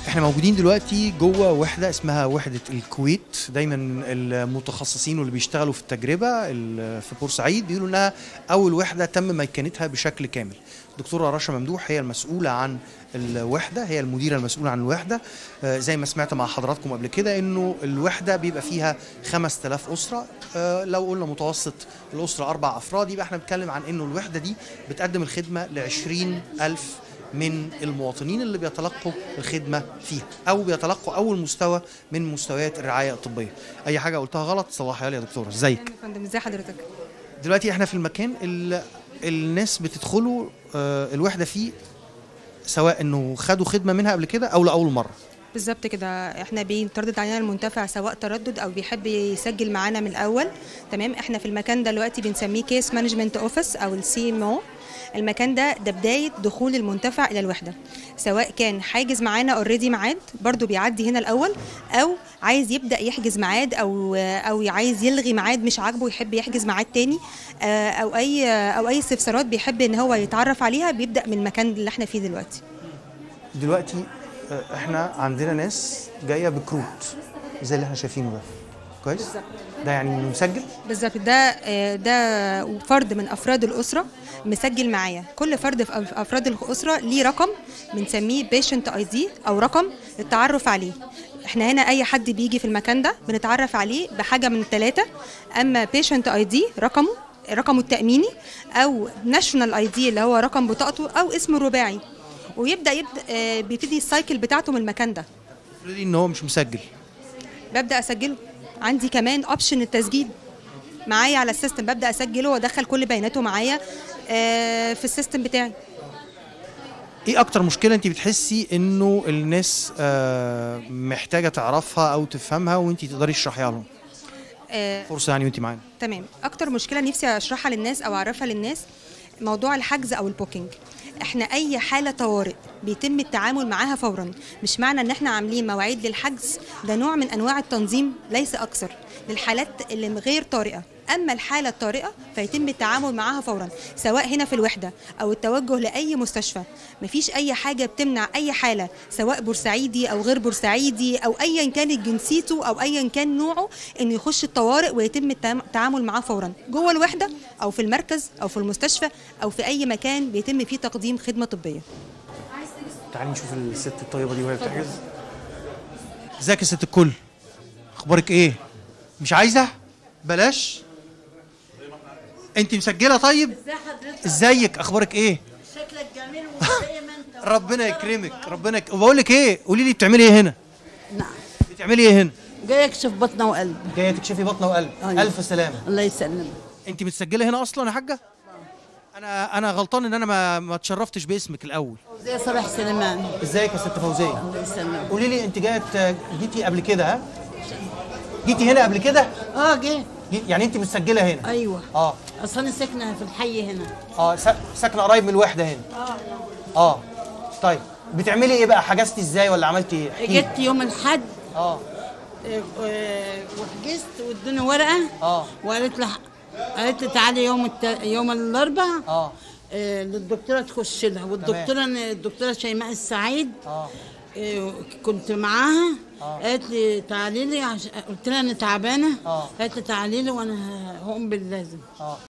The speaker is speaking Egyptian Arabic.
احنا موجودين دلوقتي جوه وحده اسمها وحده الكويت دايما المتخصصين واللي بيشتغلوا في التجربه ال- في بورسعيد بيقولوا انها اول وحده تم ميكنتها بشكل كامل دكتوره رشا ممدوح هي المسؤوله عن الوحده هي المديره المسؤوله عن الوحده آه، زي ما سمعت مع حضراتكم قبل كده انه الوحده بيبقى فيها 5000 اسره آه، لو قلنا متوسط الاسره اربع افراد يبقى احنا بنتكلم عن انه الوحده دي بتقدم الخدمه ل 20000 من المواطنين اللي بيتلقوا الخدمه فيها او بيتلقوا اول مستوى من مستويات الرعايه الطبيه اي حاجه قلتها غلط صلحها لي يا دكتوره ازيك يا فندم ازي حضرتك دلوقتي احنا في المكان اللي الناس بتدخلوا آه، الوحده فيه سواء انه خدوا خدمه منها قبل كده او لاول مره بالظبط كده احنا بيتردد علينا المنتفع سواء تردد او بيحب يسجل معانا من الاول تمام احنا في المكان ده دلوقتي بنسميه كيس مانجمنت اوفيس او السي ام او المكان ده ده بدايه دخول المنتفع الى الوحده سواء كان حاجز معانا اوريدي ميعاد برضو بيعدي هنا الاول او عايز يبدا يحجز ميعاد او او عايز يلغي ميعاد مش عاجبه يحب يحجز ميعاد تاني آه، او اي او اي استفسارات بيحب ان هو يتعرف عليها بيبدا من المكان اللي احنا فيه دلوقتي دلوقتي آه، احنا عندنا ناس جايه بكروت زي اللي احنا شايفينه ده كويس ده يعني إنه مسجل بالظبط ده آه، ده فرد من افراد الاسره مسجل معايا كل فرد في أف- افراد الاسره ليه رقم بنسميه بيشنت اي دي او رقم للتعرف عليه احنا هنا اي حد بيجي في المكان ده بنتعرف عليه بحاجه من الثلاثه اما بيشنت اي دي رقمه رقمه التاميني او ناشونال اي دي اللي هو رقم بطاقته او اسمه الرباعي ويبدا يبدا آه، بيبتدي السايكل بتاعته من المكان ده قالوا لي ان هو مش مسجل ببدا اسجله عندي كمان اوبشن التسجيل معايا على السيستم ببدا اسجله وادخل كل بياناته معايا آه، في السيستم بتاعي ايه اكتر مشكله انت بتحسي انه الناس آه، محتاجه تعرفها او تفهمها وانت تقدري تشرحيها لهم آه، فرصه يعني وانت معانا تمام اكتر مشكله نفسي اشرحها للناس او اعرفها للناس موضوع الحجز او البوكينج احنا اي حاله طوارئ بيتم التعامل معاها فورا مش معنى ان احنا عاملين مواعيد للحجز ده نوع من انواع التنظيم ليس اكثر للحالات اللي غير طارئه اما الحاله الطارئه فيتم التعامل معاها فورا سواء هنا في الوحده او التوجه لاي مستشفى مفيش اي حاجه بتمنع اي حاله سواء بورسعيدي او غير بورسعيدي او ايا كانت جنسيته او ايا كان نوعه انه يخش الطوارئ ويتم التعام- التعامل معاه فورا جوه الوحده او في المركز او في المستشفى او في اي مكان بيتم فيه تقديم خدمه طبيه تعالي نشوف الست الطيبه دي وهي بتحجز ازيك يا ست الكل اخبارك ايه مش عايزه بلاش انت مسجله طيب ازي حضرتك ازيك اخبارك ايه شكلك جميل وزي ما انت ربنا يكرمك ربنا يك... وبقول لك ايه قولي لي بتعملي ايه هنا نعم بتعملي ايه هنا جاي اكشف بطنه وقلب جايه تكشفي بطنه وقلب أيوة. الف سلامه الله يسلمك انت متسجله هنا اصلا يا حاجه انا انا غلطان ان انا ما ما اتشرفتش باسمك الاول زي صلاح سليمان ازيك يا ست فوزيه الله يسلمك قولي لي انت جايه ت- جيتي قبل كده ها جيتي هنا قبل كده اه جه جي- يعني انت متسجله هنا ايوه اه اصل انا ساكنه في الحي هنا اه سا- ساكنه قريب من الوحده هنا اه طيب بتعملي ايه بقى حجزتي ازاي ولا عملتي ايه احكي لي. جيت يوم الاحد اه آه، آه، وحجزت وادوني ورقه اه وقالت لي قالت لي تعالي يوم الت... يوم الاربعاء اه آه، للدكتوره تخش لها والدكتوره الدكتوره شيماء السعيد اه آه، كنت معاها آه. قالت لي تعالي لي عش... قلت لها انا تعبانه آه. قالت لي تعالي لي وانا هقوم باللازم اه